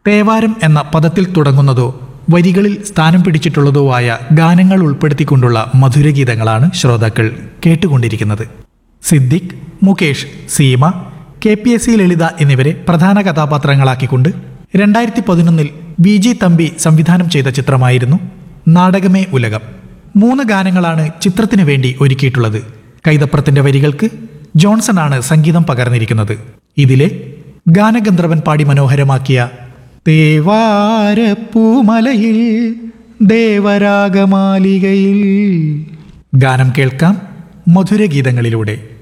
തേവാരം എന്ന പദത്തിൽ തുടങ്ങുന്നതോ വരികളിൽ സ്ഥാനം പിടിച്ചിട്ടുള്ളതോ ആയ ഗാനങ്ങൾ ഉൾപ്പെടുത്തിക്കൊണ്ടുള്ള മധുരഗീതങ്ങളാണ് ശ്രോതാക്കൾ കേട്ടുകൊണ്ടിരിക്കുന്നത് സിദ്ദിഖ് മുകേഷ് സീമ കെ പി എസ് സി ലളിത എന്നിവരെ പ്രധാന കഥാപാത്രങ്ങളാക്കിക്കൊണ്ട് രണ്ടായിരത്തി പതിനൊന്നിൽ വി ജി തമ്പി സംവിധാനം ചെയ്ത ചിത്രമായിരുന്നു നാടകമേ ഉലകം മൂന്ന് ഗാനങ്ങളാണ് ചിത്രത്തിന് വേണ്ടി ഒരുക്കിയിട്ടുള്ളത് കൈതപ്രത്തിന്റെ വരികൾക്ക് ജോൺസൺ ആണ് സംഗീതം പകർന്നിരിക്കുന്നത് ഇതിലെ ഗാനഗന്ധർവൻ പാടി മനോഹരമാക്കിയ തേവാരപ്പൂമലയിൽ ദേവരാഗമാലികയിൽ ഗാനം കേൾക്കാം മധുരഗീതങ്ങളിലൂടെ